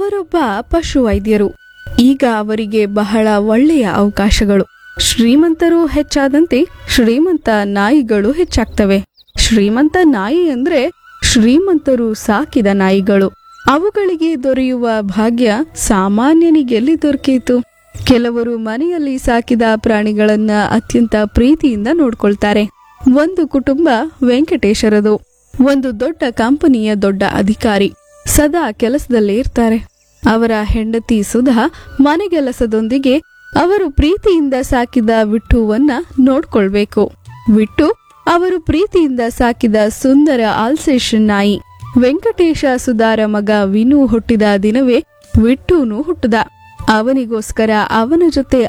ಅವರೊಬ್ಬ ಪಶುವೈದ್ಯರು ಈಗ ಅವರಿಗೆ ಬಹಳ ಒಳ್ಳೆಯ ಅವಕಾಶಗಳು ಶ್ರೀಮಂತರು ಹೆಚ್ಚಾದಂತೆ ಶ್ರೀಮಂತ ನಾಯಿಗಳು ಹೆಚ್ಚಾಗ್ತವೆ ಶ್ರೀಮಂತ ನಾಯಿ ಅಂದ್ರೆ ಶ್ರೀಮಂತರು ಸಾಕಿದ ನಾಯಿಗಳು ಅವುಗಳಿಗೆ ದೊರೆಯುವ ಭಾಗ್ಯ ಸಾಮಾನ್ಯನಿಗೆಲ್ಲಿ ದೊರಕೀತು ಕೆಲವರು ಮನೆಯಲ್ಲಿ ಸಾಕಿದ ಪ್ರಾಣಿಗಳನ್ನ ಅತ್ಯಂತ ಪ್ರೀತಿಯಿಂದ ನೋಡ್ಕೊಳ್ತಾರೆ ಒಂದು ಕುಟುಂಬ ವೆಂಕಟೇಶರದು ಒಂದು ದೊಡ್ಡ ಕಂಪನಿಯ ದೊಡ್ಡ ಅಧಿಕಾರಿ ಸದಾ ಕೆಲಸದಲ್ಲೇ ಇರ್ತಾರೆ ಅವರ ಹೆಂಡತಿ ಸುಧಾ ಮನೆಗೆಲಸದೊಂದಿಗೆ ಅವರು ಪ್ರೀತಿಯಿಂದ ಸಾಕಿದ ವಿಟ್ಟುವನ್ನ ನೋಡ್ಕೊಳ್ಬೇಕು ವಿಟ್ಟು ಅವರು ಪ್ರೀತಿಯಿಂದ ಸಾಕಿದ ಸುಂದರ ಆಲ್ಸೇಷನ್ ನಾಯಿ ವೆಂಕಟೇಶ ಸುಧಾರ ಮಗ ವಿನು ಹುಟ್ಟಿದ ದಿನವೇ ವಿಟ್ಟೂನು ಹುಟ್ಟಿದ ಅವನಿಗೋಸ್ಕರ ಅವನ ಜೊತೆ